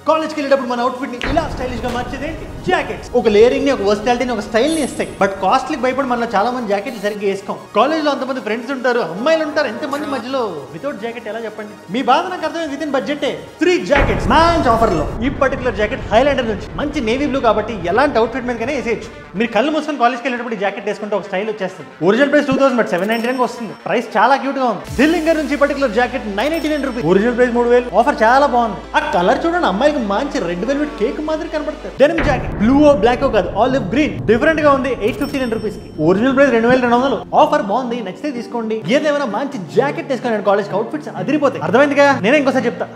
కాలేజ్కి వెళ్ళేటప్పుడు మన అవుట్ఫిట్ ని ఇలా స్టైలిష్ గా మార్చేది ఏంటి జాకెట్స్ ఒక లేరింగ్ ని ఒక వర్సిటాలిటీని ఒక స్టైల్ ని ఇస్తాయి బట్ కాస్ట్లీ భయపడి మనలో చాలా మంది జాకెట్లు సరిగ్గా వేసుకోం కాలేజ్ లో అంతమంది ఫ్రెండ్స్ ఉంటారు అమ్మాయిలు ఉంటారు ఎంతమంది మధ్యలో వితౌట్ జాకెట్ ఎలా చెప్పండి మీ బాధ నాకు అర్థమైంది with in budget three jackets మంచి ఆఫర్ లో ఈ పర్టికులర్ జాకెట్ హైలైటర్ నుంచి మంచి నేవీ బ్లూ కాబట్టి ఎలాంటి అవుట్ఫిట్ మీద కనే వేసేయచ్చు మీరు కళ్ళు మూసుకొని కాలేజ్కి వెళ్ళేటప్పుడు ఈ జాకెట్ వేసుకుంటే ఒక స్టైల్ వచ్చేస్తుంది original price two thousand but seven ninety nine వస్తుంది ప్రైస్ చాలా క్యూట్ గా ఉంది దిల్లింగర్ నుంచి particular jacket nine eighty nine rupees original price మూడు వేలు ఆఫర్ చాలా బాగుంది ఆ కలర్ చూడండి అమ్మాయికి మంచి రెడ్ వెల్వెట్ కేక్ మాదిరి కనబడుతుంది డెనిమ్ జాకెట్ బ్లూ బ్లాక్ కాదు ఆలివ్ గ్రీన్ డిఫరెంట్ గా ఉంది ఎయిట్ ఫిఫ్టీ నైన్ రూపీస్ కి ఒరిజినల్ ప్రైస్ రెండు వేల రెండు వందలు ఆఫర్ బాగుంది నచ్చితే తీసుకోండి ఏదేమైనా మంచి జాకెట్ తీసుకోండి కాలేజ్ అవుట్ఫిట్స్ అదిరిపోతాయి అర్థమైందిగా నేనే ఇంకోసారి చెప్తా